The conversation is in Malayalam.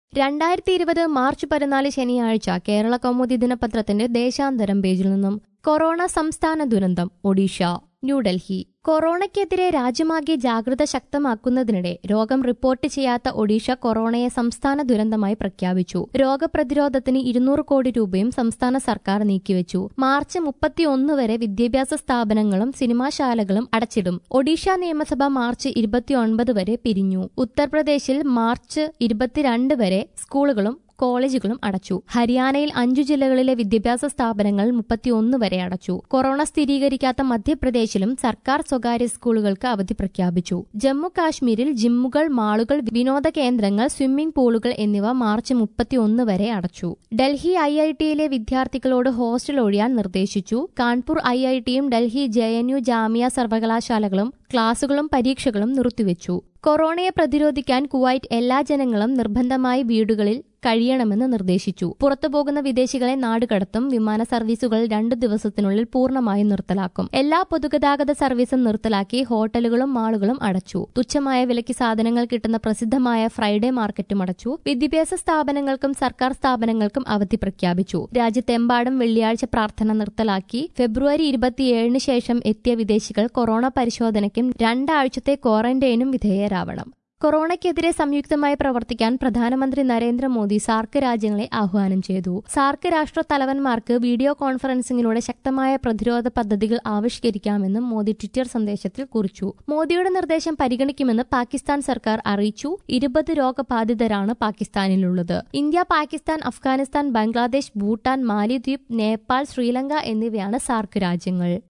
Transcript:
രണ്ടായിരത്തി ഇരുപത് മാർച്ച് പതിനാല് ശനിയാഴ്ച കേരള കൗമുദി ദിനപത്രത്തിന്റെ ദേശാന്തരം പേജിൽ നിന്നും കൊറോണ സംസ്ഥാന ദുരന്തം ഒഡീഷ ന്യൂഡൽഹി കൊറോണയ്ക്കെതിരെ രാജ്യമാകെ ജാഗ്രത ശക്തമാക്കുന്നതിനിടെ രോഗം റിപ്പോർട്ട് ചെയ്യാത്ത ഒഡീഷ കൊറോണയെ സംസ്ഥാന ദുരന്തമായി പ്രഖ്യാപിച്ചു രോഗപ്രതിരോധത്തിന് ഇരുന്നൂറ് കോടി രൂപയും സംസ്ഥാന സർക്കാർ നീക്കിവെച്ചു മാർച്ച് മുപ്പത്തിയൊന്ന് വരെ വിദ്യാഭ്യാസ സ്ഥാപനങ്ങളും സിനിമാശാലകളും അടച്ചിടും ഒഡീഷ നിയമസഭ മാർച്ച് ഇരുപത്തിയൊൻപത് വരെ പിരിഞ്ഞു ഉത്തർപ്രദേശിൽ മാർച്ച് ഇരുപത്തിരണ്ട് വരെ സ്കൂളുകളും കോളേജുകളും അടച്ചു ഹരിയാനയിൽ അഞ്ചു ജില്ലകളിലെ വിദ്യാഭ്യാസ സ്ഥാപനങ്ങൾ മുപ്പത്തിയൊന്ന് വരെ അടച്ചു കൊറോണ സ്ഥിരീകരിക്കാത്ത മധ്യപ്രദേശിലും സർക്കാർ സ്വകാര്യ സ്കൂളുകൾക്ക് അവധി പ്രഖ്യാപിച്ചു ജമ്മു കാശ്മീരിൽ ജിമ്മുകൾ മാളുകൾ വിനോദ കേന്ദ്രങ്ങൾ സ്വിമ്മിംഗ് പൂളുകൾ എന്നിവ മാർച്ച് മുപ്പത്തിയൊന്ന് വരെ അടച്ചു ഡൽഹി ഐ ഐ ടിയിലെ വിദ്യാർത്ഥികളോട് ഹോസ്റ്റൽ ഒഴിയാൻ നിർദ്ദേശിച്ചു കാൺപൂർ ഐ ഐ ടിയും Delhi J N U Jamia സർവകലാശാലകളും ക്ലാസുകളും പരീക്ഷകളും നിർത്തിവെച്ചു കൊറോണയെ പ്രതിരോധിക്കാൻ കുവൈറ്റ് എല്ലാ ജനങ്ങളും നിർബന്ധമായി വീടുകളിൽ കഴിയണമെന്ന് നിർദ്ദേശിച്ചു പുറത്തുപോകുന്ന വിദേശികളെ നാടുകടത്തും വിമാന സർവീസുകൾ രണ്ടു ദിവസത്തിനുള്ളിൽ പൂർണ്ണമായും നിർത്തലാക്കും എല്ലാ പൊതുഗതാഗത സർവീസും നിർത്തലാക്കി ഹോട്ടലുകളും മാളുകളും അടച്ചു തുച്ഛമായ വിലയ്ക്ക് സാധനങ്ങൾ കിട്ടുന്ന പ്രസിദ്ധമായ ഫ്രൈഡേ മാർക്കറ്റും അടച്ചു വിദ്യാഭ്യാസ സ്ഥാപനങ്ങൾക്കും സർക്കാർ സ്ഥാപനങ്ങൾക്കും അവധി പ്രഖ്യാപിച്ചു രാജ്യത്തെമ്പാടും വെള്ളിയാഴ്ച പ്രാർത്ഥന നിർത്തലാക്കി ഫെബ്രുവരി ഇരുപത്തിയേഴിന് ശേഷം എത്തിയ വിദേശികൾ കൊറോണ പരിശോധനയ്ക്കും രണ്ടാഴ്ചത്തെ ക്വാറന്റൈനും വിധേയരാവണം കൊറോണയ്ക്കെതിരെ സംയുക്തമായി പ്രവർത്തിക്കാൻ പ്രധാനമന്ത്രി നരേന്ദ്രമോദി സാർക്ക് രാജ്യങ്ങളെ ആഹ്വാനം ചെയ്തു സാർക്ക് രാഷ്ട്ര തലവന്മാർക്ക് വീഡിയോ കോൺഫറൻസിംഗിലൂടെ ശക്തമായ പ്രതിരോധ പദ്ധതികൾ ആവിഷ്കരിക്കാമെന്നും മോദി ട്വിറ്റർ സന്ദേശത്തിൽ കുറിച്ചു മോദിയുടെ നിർദ്ദേശം പരിഗണിക്കുമെന്ന് പാകിസ്ഥാൻ സർക്കാർ അറിയിച്ചു ഇരുപത് രോഗബാധിതരാണ് പാകിസ്ഥാനിലുള്ളത് ഇന്ത്യ പാകിസ്ഥാൻ അഫ്ഗാനിസ്ഥാൻ ബംഗ്ലാദേശ് ഭൂട്ടാൻ മാലിദ്വീപ് നേപ്പാൾ ശ്രീലങ്ക എന്നിവയാണ് സാർക്ക് രാജ്യങ്ങൾ